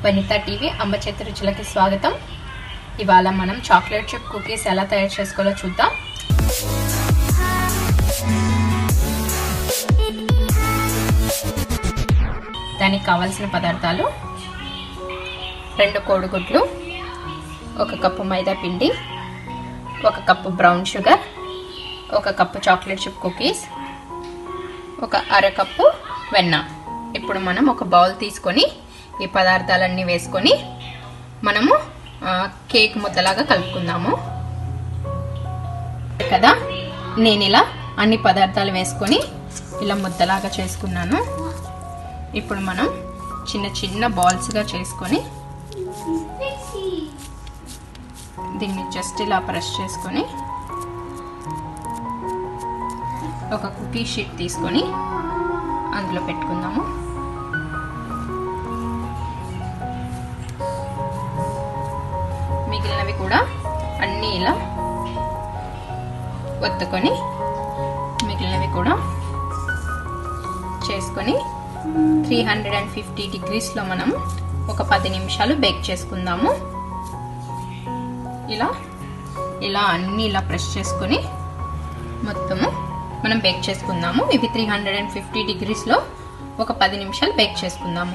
వనిత TV అమ్మ చేతి రుచులకి స్వాగతం ఇవాళ మనం చాక్లెట్ చిప్ కుకీస్ ఎలా తయారు చేసుకోవాలో చూద్దాం దానికి కావాల్సిన పదార్థాలు రెండు కోడిగుడ్లు ఒక కప్పు మైదా పిండి ఒక కప్పు బ్రౌన్ షుగర్ ఒక కప్పు చాక్లెట్ చిప్ కుకీస్ ఒక అర కప్పు వెన్న ఇప్పుడు మనం ఒక బౌల్ తీసుకొని ఈ పదార్థాలన్నీ వేసుకొని మనము ఆ, కేక్ ముద్దలాగా కలుపుకుందాము కదా నేను ఇలా అన్ని పదార్థాలు వేసుకొని ఇలా ముద్దలాగా చేసుకున్నాను ఇప్పుడు మనం చిన్న చిన్న బాల్స్గా చేసుకొని దీన్ని జస్ట్ ఇలా ప్రెస్ చేసుకొని ఒక కుకీ షీట్ తీసుకొని అందులో పెట్టుకుందాము మిగిలినవి కూడా అన్నీ ఇలా ఒత్తుకొని మిగిలినవి కూడా చేసుకొని త్రీ హండ్రెడ్ అండ్ ఫిఫ్టీ డిగ్రీస్లో మనం ఒక పది నిమిషాలు బేక్ చేసుకుందాము ఇలా ఇలా అన్నీ ఇలా ప్రెస్ చేసుకొని మొత్తము మనం బేక్ చేసుకుందాము ఇవి త్రీ హండ్రెడ్ అండ్ ఫిఫ్టీ డిగ్రీస్లో ఒక పది నిమిషాలు బేక్ చేసుకుందాము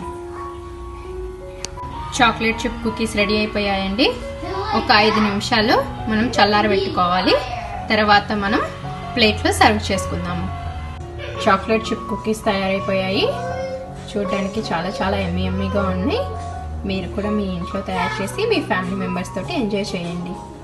చాక్లెట్ చిప్ కుకీస్ రెడీ అయిపోయాయండి ఒక ఐదు నిమిషాలు మనం చల్లారబెట్టుకోవాలి తర్వాత మనం ప్లేట్లో సర్వ్ చేసుకుందాము చాక్లెట్ చిప్ కుకీస్ తయారైపోయాయి చూడడానికి చాలా చాలా ఎమ్మి ఎమ్మిగా ఉన్నాయి మీరు కూడా మీ ఇంట్లో తయారు చేసి మీ ఫ్యామిలీ మెంబర్స్ తోటి ఎంజాయ్ చేయండి